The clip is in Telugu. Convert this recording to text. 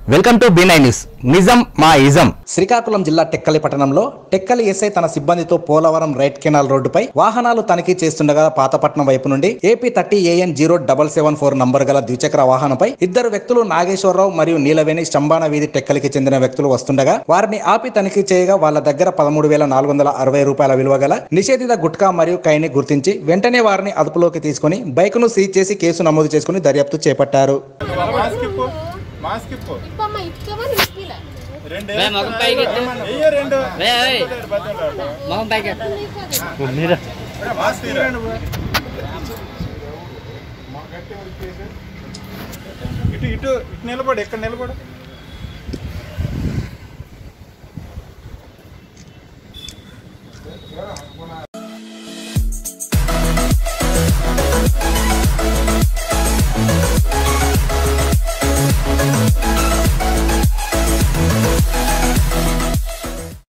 Welcome to B nine news నిజం మా ఇజం శ్రీకాకుళం జిల్లా టెక్కలి పట్టణంలో టెక్కలి ఎస్ఐ తన సిబ్బందితో పోలవరం రైట్ కెనాల్ రోడ్డుపై వాహనాలు తనిఖీ చేస్తుండగా పాతపట్నం వైపు నుండి AP thirty AN zero double seven four number గల ద్విచక్ర వాహనంపై ఇద్దరు వ్యక్తులు నాగేశ్వరరావు మరియు నీలవేణి శంబాన వీధి టెక్కలికి చెందిన వ్యక్తులు వస్తుండగా వారిని ఆపి తనిఖీ చేయగా వాళ్ళ దగ్గర పదమూడు వేల నాలుగు వందల అరవై రూపాయల విలువ గల నిషేధిత గుట్కా మరియు కైని గుర్తించి వెంటనే వారిని అదుపులోకి తీసుకుని బైకును సీజ్ చేసి కేసు నమోదు చేసుకుని దర్యాప్తు చేపట్టారు మాస్క్ ఇప్పు మాస్క్ ఇప్పు ఇప్పమ్మ ఇప్పమని ఇప్పిలే రెండు వే, మగం పైకి ఎత్తు. వెయ్యి రెండు వే, వే. బతిలాడు. మొహం పైకి మాస్క్ ఇయ్యి రెండు. ఇటు ఇటు ఇటు నిలబడు ఇక్కడ నిలబడు